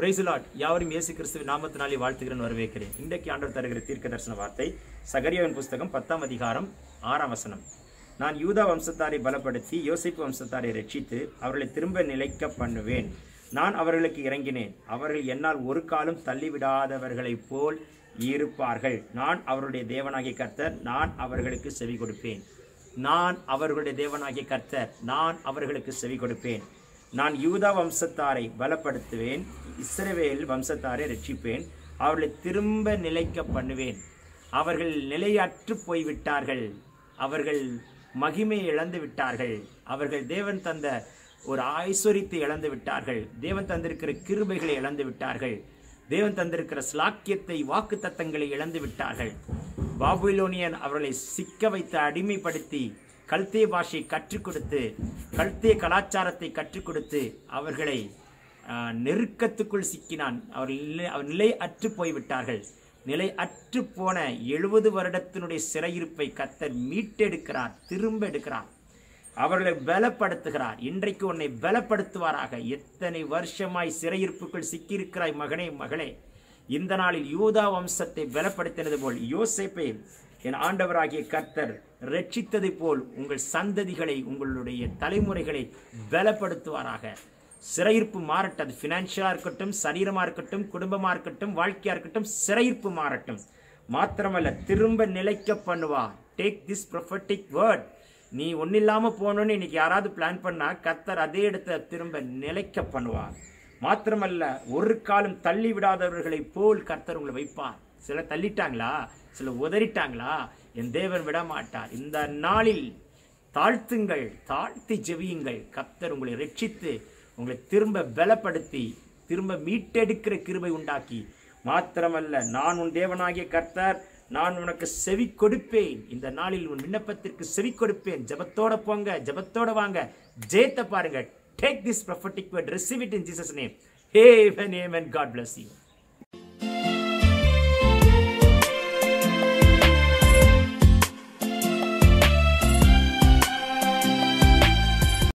price lot யாவரும் இயேசு கிறிஸ்துவின் நாமத்தினாலே வாழ்த்துகிறேன் வரவேற்கிறேன் இன்றைக்கு ஆண்டவர் தருகிற தீர்க்க தரிசன வார்த்தை சகரியாவின் புஸ்தகம் பத்தாம் அதிகாரம் ஆறாம் வசனம் நான் யூதா வம்சத்தாரை பலப்படுத்தி யோசிப்பு வம்சத்தாரை ரட்சித்து அவர்களை திரும்ப நிலைக்க பண்ணுவேன் நான் அவர்களுக்கு இறங்கினேன் அவர்கள் என்னால் ஒரு காலம் தள்ளிவிடாதவர்களைப் போல் இருப்பார்கள் நான் அவருடைய தேவனாகிய கர்த்தர் நான் அவர்களுக்கு செவி கொடுப்பேன் நான் அவர்களுடைய தேவனாகிய கர்த்தர் நான் அவர்களுக்கு செவி கொடுப்பேன் நான் யூதா வம்சத்தாரை பலப்படுத்துவேன் இஸ்ரவேல் வம்சத்தாரை ரட்சிப்பேன் அவர்களை திரும்ப நிலைக்க பண்ணுவேன் அவர்கள் நிலையற்று போய்விட்டார்கள் அவர்கள் மகிமை இழந்து விட்டார்கள் அவர்கள் தேவன் தந்த ஒரு ஐஸ்வரியத்தை இழந்து விட்டார்கள் தேவன் தந்திருக்கிற கிருபைகளை இழந்து விட்டார்கள் தேவன் தந்திருக்கிற ஸ்லாக்கியத்தை வாக்கு தத்தங்களை இழந்து விட்டார்கள் பாபிலோனியன் அவர்களை சிக்க வைத்து அடிமைப்படுத்தி கல்தே பாஷை கற்றுக் கொடுத்து கல்தே கலாச்சாரத்தை கற்றுக் கொடுத்து அவர்களை ஆஹ், நெருக்கத்துக்குள் சிக்கினான் அவர்கள் நிலை அவர் நிலை அற்று போய்விட்டார்கள் நிலை அற்று போன எழுபது வருடத்தினுடைய சிறையிருப்பை கத்தர் மீட்டெடுக்கிறார் திரும்ப எடுக்கிறார் அவர்களை பலப்படுத்துகிறார் இன்றைக்கு உன்னை பலப்படுத்துவாராக எத்தனை வருஷமாய் சிறையிருப்புக்குள் சிக்கியிருக்கிறாய் மகனே மகளே இந்த நாளில் யூதா வம்சத்தை பலப்படுத்தினது போல் யோசேப்பை என் ஆண்டவராகிய கர்த்தர் ரட்சித்ததை போல் உங்கள் சந்ததிகளை உங்களுடைய தலைமுறைகளை பலப்படுத்துவாராக சிறையிருப்பு மாறட்டும் அது ஃபினான்ஷியலாக இருக்கட்டும் சரீரமாக இருக்கட்டும் குடும்பமாக இருக்கட்டும் வாழ்க்கையாக இருக்கட்டும் சிறையிருப்பு மாறட்டும் மாத்திரமல்ல திரும்ப நிலைக்க பண்ணுவா டேக் திஸ் ப்ரொஃபட்டிக் வேர்ட் நீ ஒன்றும் இல்லாமல் போகணுன்னு இன்னைக்கு யாராவது பிளான் பண்ணா கத்தர் அதே இடத்துல திரும்ப நிலைக்க பண்ணுவார் மாத்திரமல்ல ஒரு காலம் தள்ளி விடாதவர்களை போல் கர்த்தர் உங்களை வைப்பார் சில தள்ளிட்டாங்களா சில உதறிட்டாங்களா என் தேவன் விட மாட்டார் இந்த நாளில் தாழ்த்துங்கள் தாழ்த்தி ஜெபியுங்கள் கர்த்தர் உங்களை ரட்சித்து உங்களை திரும்ப பலப்படுத்தி திரும்ப மீட்டெடுக்கிற கிருபை உண்டாக்கி மாத்திரமல்ல நான் உன் தேவனாகிய கர்த்தர் நான் உனக்கு செவி கொடுப்பேன் இந்த நாளில் உன் விண்ணப்பத்திற்கு செவி கொடுப்பேன் ஜெபத்தோட போங்க ஜெபத்தோட வாங்க ஜெயத்தை பாருங்க take this prophetic word receive it in jesus name amen amen god bless you